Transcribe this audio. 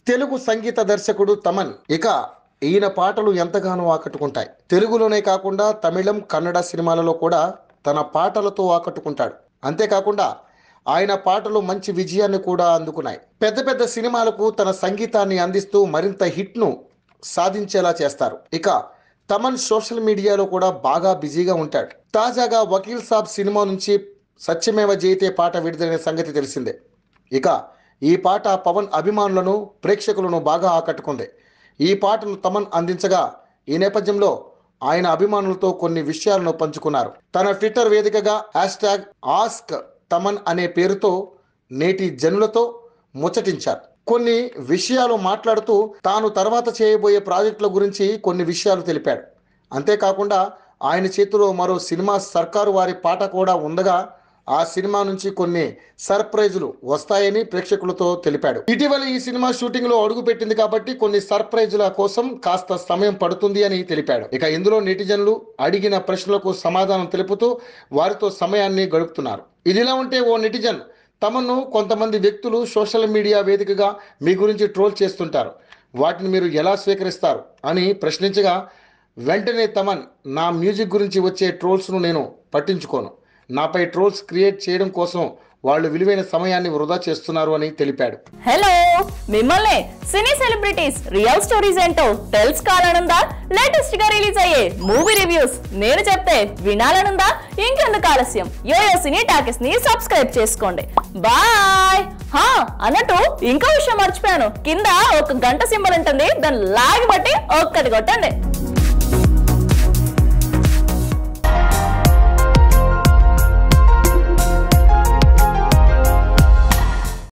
తెలుగు సంగీత దర్శకుడు తమన్ ఇక ఈయన పాటలు ఎంతగానో ఆకట్టుకుంటాయి తెలుగులోనే కాకుండా తమిళం కన్నడ సినిమాలలో కూడా తన పాటలతో ఆకట్టుకుంటాడు అంతేకాకుండా ఆయన పాటలు మంచి విజయాన్ని కూడా అందుకున్నాయి పెద్ద పెద్ద సినిమాలకు తన సంగీతాన్ని అందిస్తూ మరింత హిట్ను సాధించేలా చేస్తారు ఇక తమన్ సోషల్ మీడియాలో కూడా బాగా బిజీగా ఉంటాడు తాజాగా వకీల్ సాబ్ సినిమా నుంచి సత్యమేవ జయితే పాట విడుదలైన సంగతి తెలిసిందే ఇక ఈ పాట పవన్ అభిమానులను ప్రేక్షకులను బాగా ఆకట్టుకుంది ఈ పాటను తమన్ అందించగా ఈ నేపథ్యంలో ఆయన అభిమానులతో కొన్ని విషయాలను పంచుకున్నారు తన ట్విట్టర్ వేదికగా హ్యాష్ ట్యాగ్ ఆస్క్ తమన్ అనే పేరుతో నేటి జనులతో ముచ్చటించారు కొన్ని విషయాలు మాట్లాడుతూ తాను తర్వాత చేయబోయే ప్రాజెక్టుల గురించి కొన్ని విషయాలు తెలిపాడు అంతేకాకుండా ఆయన చేతిలో మరో సినిమా సర్కారు వారి పాట కూడా ఉండగా ఆ సినిమా నుంచి కొన్ని సర్ప్రైజులు వస్తాయని ప్రేక్షకులతో తెలిపాడు ఇటీవల ఈ సినిమా షూటింగ్ లో అడుగు పెట్టింది కాబట్టి కొన్ని సర్ప్రైజుల కోసం కాస్త సమయం పడుతుంది అని తెలిపాడు ఇక ఇందులో నెటిజన్లు అడిగిన ప్రశ్నలకు సమాధానం తెలుపుతూ వారితో సమయాన్ని గడుపుతున్నారు ఇదిలా ఉంటే ఓ నెటిజన్ తమను కొంతమంది వ్యక్తులు సోషల్ మీడియా వేదికగా మీ గురించి ట్రోల్ చేస్తుంటారు వాటిని మీరు ఎలా స్వీకరిస్తారు అని ప్రశ్నించగా వెంటనే తమన్ నా మ్యూజిక్ గురించి వచ్చే ట్రోల్స్ను నేను పట్టించుకోను నాపై ట్రోల్స్ క్రియేట్ చేయడం కోసం వాళ్ళు విలువైన సమయాన్ని వృధా చేస్తున్నారు అని తెలిపాడు హలో మిమ్మల్ని సినీ సెలబ్రిటీస్ రియల్ స్టోరీస్ ఏంటో తెలుసుకోవాలనుందా లేటెస్ట్ గా రిలీజ్ అయ్యే మూవీ రివ్యూస్ నేను చెప్తే వినాలనుందా ఇంకెందుకు ఆలస్యం యోయో సినీ టాకీస్ ని సబ్స్క్రైబ్ చేసుకోండి బాయ్ హా అన్నట్టు ఇంకో విషయం మర్చిపోయాను కింద ఒక గంట సింబల్ ఉంటుంది దాన్ని లాగి బట్టి ఒక్కటి కొట్టండి